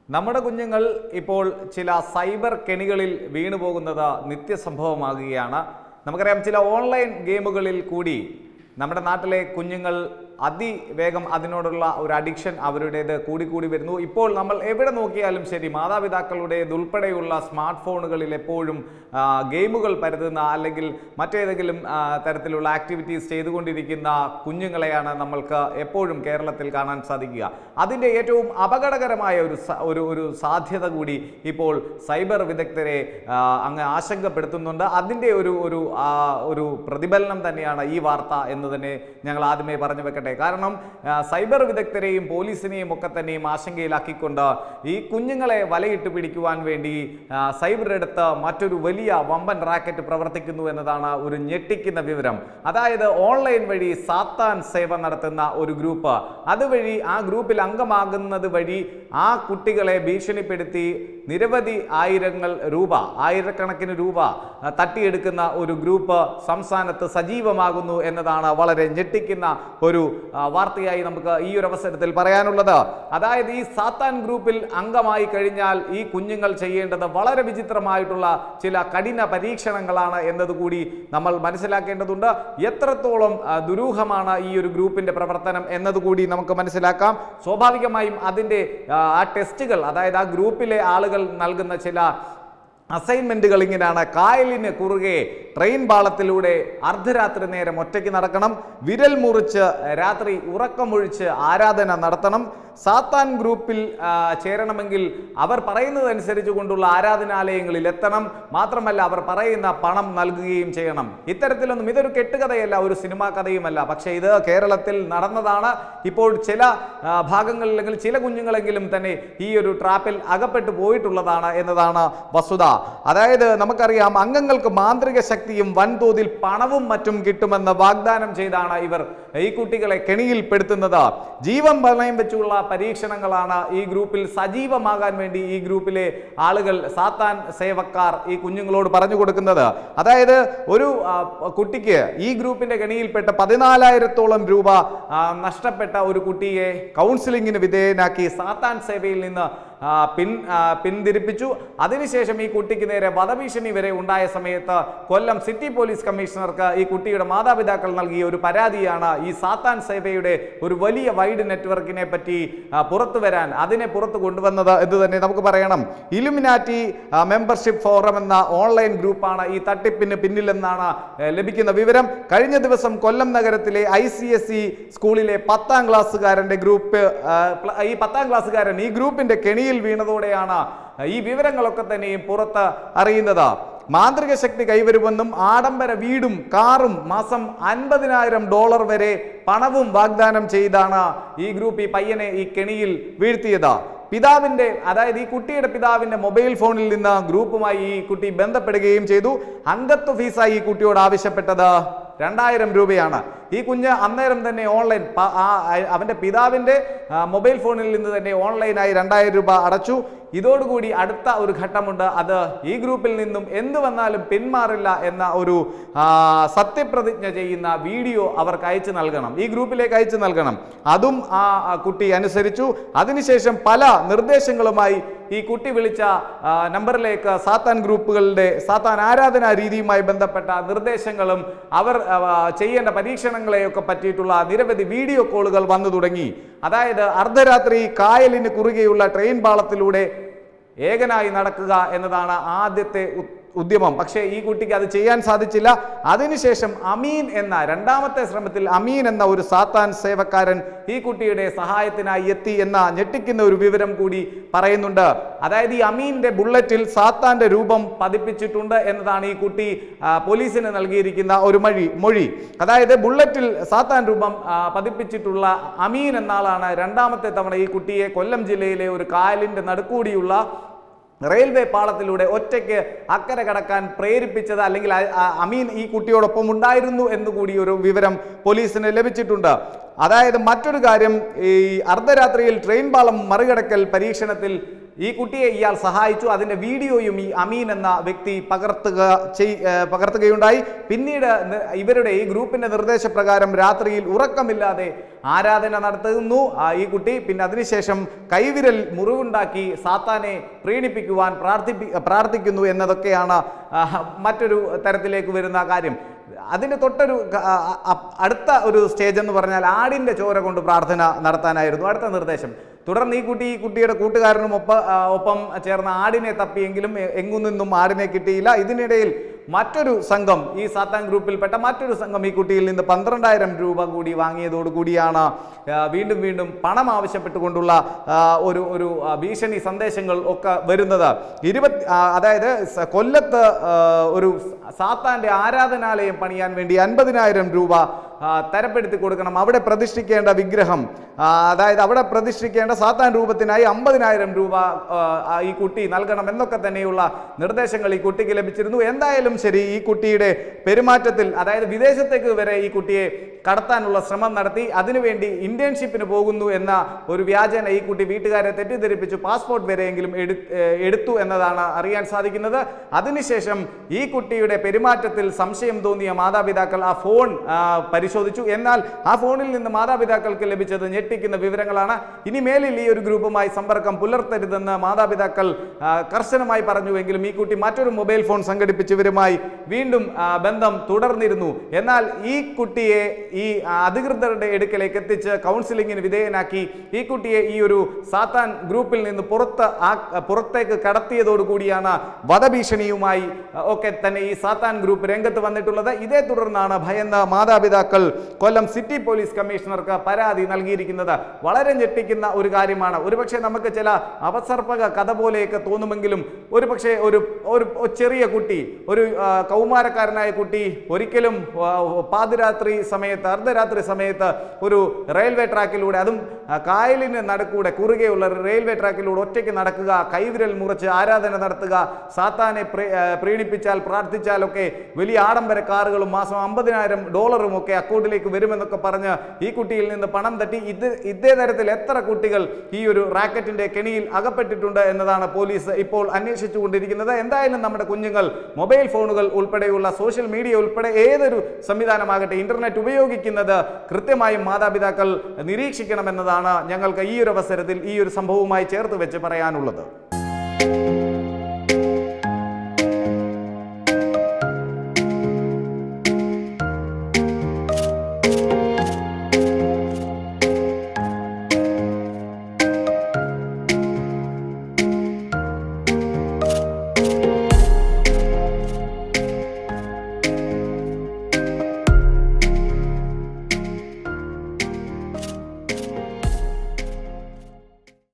നമ്മുടെ കുഞ്ഞുങ്ങൾ ഇപ്പോൾ ചില സൈബർ കെണികളിൽ വീണു പോകുന്നത് നിത്യസംഭവമാകുകയാണ് നമുക്കറിയാം ചില ഓൺലൈൻ ഗെയിമുകളിൽ കൂടി നമ്മുടെ നാട്ടിലെ കുഞ്ഞുങ്ങൾ അതിവേഗം അതിനോടുള്ള ഒരു അഡിക്ഷൻ അവരുടേത് കൂടിക്കൂടി വരുന്നു ഇപ്പോൾ നമ്മൾ എവിടെ നോക്കിയാലും ശരി മാതാപിതാക്കളുടേത് ഉൾപ്പെടെയുള്ള സ്മാർട്ട് ഫോണുകളിൽ എപ്പോഴും ആ, ഗെയിമുകൾ പരതുന്ന അല്ലെങ്കിൽ മറ്റേതെങ്കിലും ആ, തരത്തിലുള്ള ആക്ടിവിറ്റീസ് ചെയ്തുകൊണ്ടിരിക്കുന്ന കുഞ്ഞുങ്ങളെയാണ് നമ്മൾക്ക് എപ്പോഴും കേരളത്തിൽ കാണാൻ സാധിക്കുക അതിൻ്റെ ഏറ്റവും അപകടകരമായ ഒരു സ- ഒരു ഒരു സാധ്യത കൂടി ഇപ്പോൾ സൈബർ വിദഗ്ധരെ ആ, അങ്ങ് ആശങ്കപ്പെടുത്തുന്നുണ്ട് അതിൻ്റെ ഒരു ഒരു ആ, ഒരു പ്രതിഫലനം തന്നെയാണ് ഈ വാർത്ത എന്ന് തന്നെ ഞങ്ങൾ ആദ്യമേ പറഞ്ഞു വെക്കട്ടെ കാരണം ആ, സൈബർ വിദഗ്ധരെയും പോലീസിനെയും ഒക്കെ തന്നെയും ആശങ്കയിലാക്കിക്കൊണ്ട് ഈ കുഞ്ഞുങ്ങളെ വലയിട്ട് പിടിക്കുവാൻ വേണ്ടി ആ, സൈബർ എടുത്ത് മറ്റൊരു വലിയ വമ്പൻ റാക്കറ്റ് പ്രവർത്തിക്കുന്നു എന്നതാണ് ഒരു ഞെട്ടിക്കുന്ന വിവരം അതായത് ഓൺലൈൻ വഴി സാത്താൻ സേവ നടത്തുന്ന ഒരു ഗ്രൂപ്പ് അതുവഴി ആ ഗ്രൂപ്പിൽ അംഗമാകുന്നത് വഴി ആ കുട്ടികളെ ഭീഷണിപ്പെടുത്തി നിരവധി ആയിരങ്ങൾ രൂപ ആയിരക്കണക്കിന് രൂപ ആ, തട്ടിയെടുക്കുന്ന ഒരു ഗ്രൂപ്പ് സംസ്ഥാനത്ത് സജീവമാകുന്നു എന്നതാണ് വളരെ ഞെട്ടിക്കുന്ന ഒരു ആ, വാർത്തയായി നമുക്ക് ഈ ഒരു അവസരത്തിൽ പറയാനുള്ളത് അതായത് ഈ സാത്താൻ ഗ്രൂപ്പിൽ അംഗമായി കഴിഞ്ഞാൽ ഈ കുഞ്ഞുങ്ങൾ ചെയ്യേണ്ടത് വളരെ വിചിത്രമായിട്ടുള്ള ചില കഠിന പരീക്ഷണങ്ങളാണ് എന്നതുകൂടി നമ്മൾ മനസ്സിലാക്കേണ്ടതുണ്ട് എത്രത്തോളം ആ, ദുരൂഹമാണ് ഈ ഒരു ഗ്രൂപ്പിന്റെ പ്രവർത്തനം എന്നതുകൂടി നമുക്ക് മനസ്സിലാക്കാം സ്വാഭാവികമായും അതിൻ്റെ ആ, ആ ടെസ്റ്റുകൾ അതായത് ആ ഗ്രൂപ്പിലെ ആളുകൾ നൽകുന്ന ചില അസൈൻമെന്റുകൾ ഇങ്ങനെയാണ് കായലിന് കുറുകെ ട്രെയിൻ പാളത്തിലൂടെ അർദ്ധരാത്രി നേരം ഒറ്റയ്ക്ക് നടക്കണം വിരൽ മുറിച്ച് രാത്രി ഉറക്കമൊഴിച്ച് ആരാധന നടത്തണം സാത്താൻ ഗ്രൂപ്പിൽ ആ, ചേരണമെങ്കിൽ അവർ പറയുന്നതനുസരിച്ച് കൊണ്ടുള്ള ആരാധനാലയങ്ങളിൽ എത്തണം മാത്രമല്ല അവർ പറയുന്ന പണം നൽകുകയും ചെയ്യണം ഇത്തരത്തിലൊന്നും ഇതൊരു കെട്ടുകഥയല്ല ഒരു സിനിമാ കഥയുമല്ല പക്ഷേ ഇത് കേരളത്തിൽ നടന്നതാണ് ഇപ്പോൾ ചില ആ, ഭാഗങ്ങളിൽ അല്ലെങ്കിൽ ചില കുഞ്ഞുങ്ങളെങ്കിലും തന്നെ ഈ ഒരു ട്രാപ്പിൽ അകപ്പെട്ടു പോയിട്ടുള്ളതാണ് എന്നതാണ് വസ്തുത അതായത് നമുക്കറിയാം അംഗങ്ങൾക്ക് മാന്ത്രിക ശക്തിയും വൻതോതിൽ പണവും മറ്റും കിട്ടുമെന്ന് വാഗ്ദാനം ചെയ്താണ് ഇവർ ഈ കുട്ടികളെ കെണിയിൽപ്പെടുത്തുന്നത് ജീവൻ പണയം വെച്ചുള്ള പരീക്ഷണങ്ങളാണ് ഈ ഗ്രൂപ്പിൽ സജീവമാകാൻ വേണ്ടി ഈ ഗ്രൂപ്പിലെ ആളുകൾ സാത്താൻ സേവക്കാർ ഈ കുഞ്ഞുങ്ങളോട് പറഞ്ഞു കൊടുക്കുന്നത് അതായത് ഒരു ആ, കുട്ടിക്ക് ഈ ഗ്രൂപ്പിന്റെ കെണിയിൽപ്പെട്ട പതിനാലായിരത്തോളം രൂപ ആ, നഷ്ടപ്പെട്ട ഒരു കുട്ടിയെ കൗൺസിലിങ്ങിന് വിധേയനാക്കി സാത്താൻ സേവയിൽ നിന്ന് ആ, പിൻ ആ, പിന്തിരിപ്പിച്ചു അതിനുശേഷം ഈ കുട്ടിക്ക് നേരെ വധഭീഷണി വരെ ഉണ്ടായ സമയത്ത് കൊല്ലം സിറ്റി പോലീസ് കമ്മീഷണർക്ക് ഈ കുട്ടിയുടെ മാതാപിതാക്കൾ നൽകിയ ഒരു പരാതിയാണ് ഈ സാത്താൻ സേവയുടെ ഒരു വലിയ വൈഡ് നെറ്റ്വർക്കിനെ പറ്റി ആ, പുറത്തു വരാൻ അതിനെ പുറത്തു കൊണ്ടുവന്നത് എന്ന് തന്നെ നമുക്ക് പറയണം ഇലുമിനാറ്റി മെമ്പർഷിപ്പ് ഫോറം എന്ന ഓൺലൈൻ ഗ്രൂപ്പാണ് ഈ തട്ടിപ്പിന് പിന്നിലെന്നാണ് ഏ, ലഭിക്കുന്ന വിവരം കഴിഞ്ഞ ദിവസം കൊല്ലം നഗരത്തിലെ ഐ സി എസ് ഇ സ്കൂളിലെ പത്താം ക്ലാസ്സുകാരന്റെ ഗ്രൂപ്പ് ആ, പ്ല- ഈ പത്താം ക്ലാസ്സുകാരൻ ഈ ഗ്രൂപ്പിന്റെ കെണിയിൽ വീണതോടെയാണ് ഈ വിവരങ്ങളൊക്കെ തന്നെയും പുറത്ത് അറിയുന്നത് മാന്ത്രിക ശക്തി കൈവരുമെന്നും ആഡംബര വീടും കാറും മാസം അൻപതിനായിരം ഡോളർ വരെ പണവും വാഗ്ദാനം ചെയ്താണ് ഈ ഗ്രൂപ്പ് ഈ പയ്യനെ ഈ കെണിയിൽ വീഴ്ത്തിയത് പിതാവിന്റെ അതായത് ഈ കുട്ടിയുടെ പിതാവിന്റെ മൊബൈൽ ഫോണിൽ നിന്ന് ഗ്രൂപ്പുമായി ഈ കുട്ടി ബന്ധപ്പെടുകയും ചെയ്തു അംഗത്വ ഫീസായി ഈ കുട്ടിയോട് ആവശ്യപ്പെട്ടത് രണ്ടായിരം രൂപയാണ് ഈ കുഞ്ഞ് അന്നേരം തന്നെ ഓൺലൈൻ പ- ആ ആ- അവന്റെ പിതാവിന്റെ ആ, മൊബൈൽ ഫോണിൽ നിന്ന് തന്നെ ഓൺലൈനായി രണ്ടായിരം രൂപ അടച്ചു ഇതോടുകൂടി അടുത്ത ഒരു ഘട്ടമുണ്ട് അത് ഈ ഗ്രൂപ്പിൽ നിന്നും എന്ത് വന്നാലും പിന്മാറില്ല എന്ന ഒരു ആ, സത്യപ്രതിജ്ഞ ചെയ്യുന്ന വീഡിയോ അവർക്ക് അയച്ചു നൽകണം ഈ ഗ്രൂപ്പിലേക്ക് അയച്ചു നൽകണം അതും ആ ആ കുട്ടി അനുസരിച്ചു അതിനുശേഷം പല നിർദ്ദേശങ്ങളുമായി ഈ കുട്ടി വിളിച്ച ആ, നമ്പറിലേക്ക് സാത്താൻ ഗ്രൂപ്പുകളുടെ സാത്താൻ ആരാധനാ രീതിയുമായി ബന്ധപ്പെട്ട നിർദ്ദേശങ്ങളും അവർ ആ, ചെയ്യേണ്ട പരീക്ഷണങ്ങളെയൊക്കെ പറ്റിയിട്ടുള്ള നിരവധി വീഡിയോ കോളുകൾ വന്നു തുടങ്ങി അതായത് അർദ്ധരാത്രി കായലിന് കുറുകെയുള്ള ട്രെയിൻ പാളത്തിലൂടെ ഏകനായി നടക്കുക എന്നതാണ് ആദ്യത്തെ ഉ- ഉദ്യമം പക്ഷേ ഈ കുട്ടിക്ക് അത് ചെയ്യാൻ സാധിച്ചില്ല അതിനുശേഷം അമീൻ എന്ന രണ്ടാമത്തെ ശ്രമത്തിൽ അമീൻ എന്ന ഒരു സാത്താൻ സേവക്കാരൻ ഈ കുട്ടിയുടെ സഹായത്തിനായി എത്തി എന്ന ഞെട്ടിക്കുന്ന ഒരു വിവരം കൂടി പറയുന്നുണ്ട് അതായത് ഈ അമീന്റെ ബുള്ളറ്റിൽ സാത്താന്റെ രൂപം പതിപ്പിച്ചിട്ടുണ്ട് എന്നതാണ് ഈ കുട്ടി ആ, പോലീസിന് നൽകിയിരിക്കുന്ന ഒരു മൊഴി മൊഴി അതായത് ബുള്ളറ്റിൽ സാത്താൻ രൂപം ആ, പതിപ്പിച്ചിട്ടുള്ള അമീൻ എന്ന ആളാണ് രണ്ടാമത്തെ തവണ ഈ കുട്ടിയെ കൊല്ലം ജില്ലയിലെ ഒരു കായലിന്റെ നടുക്കൂടിയുള്ള റെയിൽവേ പാളത്തിലൂടെ ഒറ്റയ്ക്ക് അക്കരെ കടക്കാൻ പ്രേരിപ്പിച്ചത് അല്ലെങ്കിൽ അ- അ- അമീൻ ഈ കുട്ടിയോടൊപ്പം ഉണ്ടായിരുന്നു എന്നുകൂടി ഒരു വിവരം പോലീസിന് ലഭിച്ചിട്ടുണ്ട് അതായത് മറ്റൊരു കാര്യം ഈ അർദ്ധരാത്രിയിൽ ട്രെയിൻ പാളം മറികടക്കൽ പരീക്ഷണത്തിൽ ഈ കുട്ടിയെ ഇയാൾ സഹായിച്ചു അതിന്റെ വീഡിയോയും ഈ അമീൻ എന്ന വ്യക്തി പകർത്തുക ചെയ്- ഏ, പകർത്തുകയുണ്ടായി പിന്നീട് നി- ഇവരുടെ ഈ ഗ്രൂപ്പിന്റെ നിർദ്ദേശപ്രകാരം രാത്രിയിൽ ഉറക്കമില്ലാതെ ആരാധന നടത്തുന്നു ആ, ഈ കുട്ടി പിന്നെ അതിനുശേഷം കൈവിരൽ മുറിവുണ്ടാക്കി സാത്താനെ പ്രീണിപ്പിക്കുവാൻ പ്രാർത്ഥിപ്പി പ്രാർത്ഥിക്കുന്നു എന്നതൊക്കെയാണ് ആ, മറ്റൊരു തരത്തിലേക്ക് വരുന്ന കാര്യം അതിൻ്റെ തൊട്ടൊരു ക- ആ, ആ, അടുത്ത ഒരു സ്റ്റേജ് എന്ന് പറഞ്ഞാൽ ആടിൻ്റെ ചോര കൊണ്ട് പ്രാർത്ഥന നടത്താനായിരുന്നു അടുത്ത നിർദ്ദേശം തുടർന്ന് ഈ കുട്ടി ഈ കുട്ടിയുടെ കൂട്ടുകാരനും ഒപ്പ ആ, ഒപ്പം ചേർന്ന ആടിനെ തപ്പിയെങ്കിലും എ- എങ്ങും നിന്നും ആടിനെ കിട്ടിയില്ല ഇതിനിടയിൽ മറ്റൊരു സംഘം ഈ സാത്താൻ ഗ്രൂപ്പിൽപ്പെട്ട മറ്റൊരു സംഘം ഈ കുട്ടിയിൽ നിന്ന് പന്ത്രണ്ടായിരം രൂപ കൂടി വാങ്ങിയതോടു കൂടിയാണ് ആ, വീണ്ടും വീണ്ടും പണം ആവശ്യപ്പെട്ടുകൊണ്ടുള്ള ആ, ഒരു ഒരു ആ, ഭീഷണി സന്ദേശങ്ങൾ ഒക്കെ വരുന്നത് ഇരുപത്തി ആ, അതായത് സ- കൊല്ലത്ത് ആ, ഒരു സാത്താന്റെ ആരാധനാലയം പണിയാൻ വേണ്ടി അൻപതിനായിരം രൂപ ആ, തരപ്പെടുത്തി കൊടുക്കണം അവിടെ പ്രതിഷ്ഠിക്കേണ്ട വിഗ്രഹം ആ, അതായത് അവിടെ പ്രതിഷ്ഠിക്കേണ്ട സാത്താൻ രൂപത്തിനായി അമ്പതിനായിരം രൂപ ആ, ആ, ഈ കുട്ടി നൽകണം എന്നൊക്കെ തന്നെയുള്ള നിർദ്ദേശങ്ങൾ ഈ കുട്ടിക്ക് ലഭിച്ചിരുന്നു എന്തായാലും ശരി ഈ കുട്ടിയുടെ പെരുമാറ്റത്തിൽ അതായത് വിദേശത്തേക്ക് വരെ ഈ കുട്ടിയെ കടത്താനുള്ള ശ്രമം നടത്തി അതിനുവേണ്ടി ഇന്റേൺഷിപ്പിന് പോകുന്നു എന്ന ഒരു വ്യാജേന ഈ കുട്ടി വീട്ടുകാരെ തെറ്റിദ്ധരിപ്പിച്ചു പാസ്പോർട്ട് വരെയെങ്കിലും എടു ഏഹ് എടുത്തു എന്നതാണ് അറിയാൻ സാധിക്കുന്നത് അതിനുശേഷം ഈ കുട്ടിയുടെ പെരുമാറ്റത്തിൽ സംശയം തോന്നിയ മാതാപിതാക്കൾ ആ ഫോൺ ആ, പരിശോധിച്ചു എന്നാൽ ആ ഫോണിൽ നിന്ന് മാതാപിതാക്കൾക്ക് ലഭിച്ചത് ഞെട്ടിക്കുന്ന വിവരങ്ങളാണ് ഇനി മേലിൽ ഈ ഒരു ഗ്രൂപ്പുമായി സമ്പർക്കം പുലർത്തരുതെന്ന് മാതാപിതാക്കൾ ആ, കർശനമായി പറഞ്ഞുവെങ്കിലും ഈ കുട്ടി മറ്റൊരു മൊബൈൽ ഫോൺ സംഘടിപ്പിച്ച് ഇവരുമായി വീണ്ടും ആ, ബന്ധം തുടർന്നിരുന്നു എന്നാൽ ഈ കുട്ടിയെ ഈ ആ, അധികൃതരുടെ അടുക്കലേക്ക് എത്തിച്ച് കൗൺസിലിങ്ങിന് വിധേയനാക്കി ഈ കുട്ടിയെ ഈ ഒരു സാത്താൻ ഗ്രൂപ്പിൽ നിന്ന് പുറത്ത് ആ പുറത്തേക്ക് കടത്തിയതോടുകൂടിയാണ് വധഭീഷണിയുമായി ആ, ഒക്കെ തന്നെ ഈ സാത്താൻ ഗ്രൂപ്പ് രംഗത്ത് വന്നിട്ടുള്ളത് ഇതേ തുടർന്നാണ് ഭയന്ന മാതാപിതാക്കൾ കൊല്ലം സിറ്റി പോലീസ് കമ്മീഷണർക്ക് പരാതി നൽകിയിരിക്കുന്നത് വളരെ ഞെട്ടിക്കുന്ന ഒരു കാര്യമാണ് ഒരുപക്ഷെ നമുക്ക് ചില അവസർപ്പക കഥ പോലെയൊക്കെ തോന്നുമെങ്കിലും ഒരുപക്ഷെ ഒരു ഒരു ചെറിയ കുട്ടി ഒരു ആ, കൗമാരക്കാരനായ കുട്ടി ഒരിക്കലും ആ, പാതിരാത്രി സമയത്ത് അർദ്ധരാത്രി സമയത്ത് ഒരു റെയിൽവേ ട്രാക്കിലൂടെ അതും ആ, കായലിന് നടുക്കൂടെ കുറുകെയുള്ള ഒരു റെയിൽവേ ട്രാക്കിലൂടെ ഒറ്റയ്ക്ക് നടക്കുക കൈവിരൽ മുറിച്ച് ആരാധന നടത്തുക സാത്താനെ പ്രീ- ആ, പ്രീണിപ്പിച്ചാൽ പ്രാർത്ഥിച്ചാലൊക്കെ വലിയ ആഡംബര കാറുകളും മാസം അമ്പതിനായിരം ഡോളറും ഒക്കെ അക്കൗണ്ടിലേക്ക് വരുമെന്നൊക്കെ പറഞ്ഞ് ഈ കുട്ടിയിൽ നിന്ന് പണം തട്ടി ഇത് ഇതേ തരത്തിൽ എത്ര കുട്ടികൾ ഈ ഒരു റാക്കറ്റിന്റെ കെണിയിൽ അകപ്പെട്ടിട്ടുണ്ട് എന്നതാണ് പോലീസ് ഇപ്പോൾ അന്വേഷിച്ചുകൊണ്ടിരിക്കുന്നത് എന്തായാലും നമ്മുടെ കുഞ്ഞുങ്ങൾ മൊബൈൽ ഫോണുകൾ ഉൾപ്പെടെയുള്ള സോഷ്യൽ മീഡിയ ഉൾപ്പെടെ ഏതൊരു സംവിധാനമാകട്ടെ ഇന്റർനെറ്റ് ഉപയോഗിക്കുന്നത് കൃത്യമായും മാതാപിതാക്കൾ നിരീക്ഷിക്കണമെന്നതാണ് ഞങ്ങൾക്ക് ഈ ഒരു അവസരത്തിൽ ഈ ഒരു സംഭവവുമായി ചേർത്ത് വെച്ച് പറയാനുള്ളത്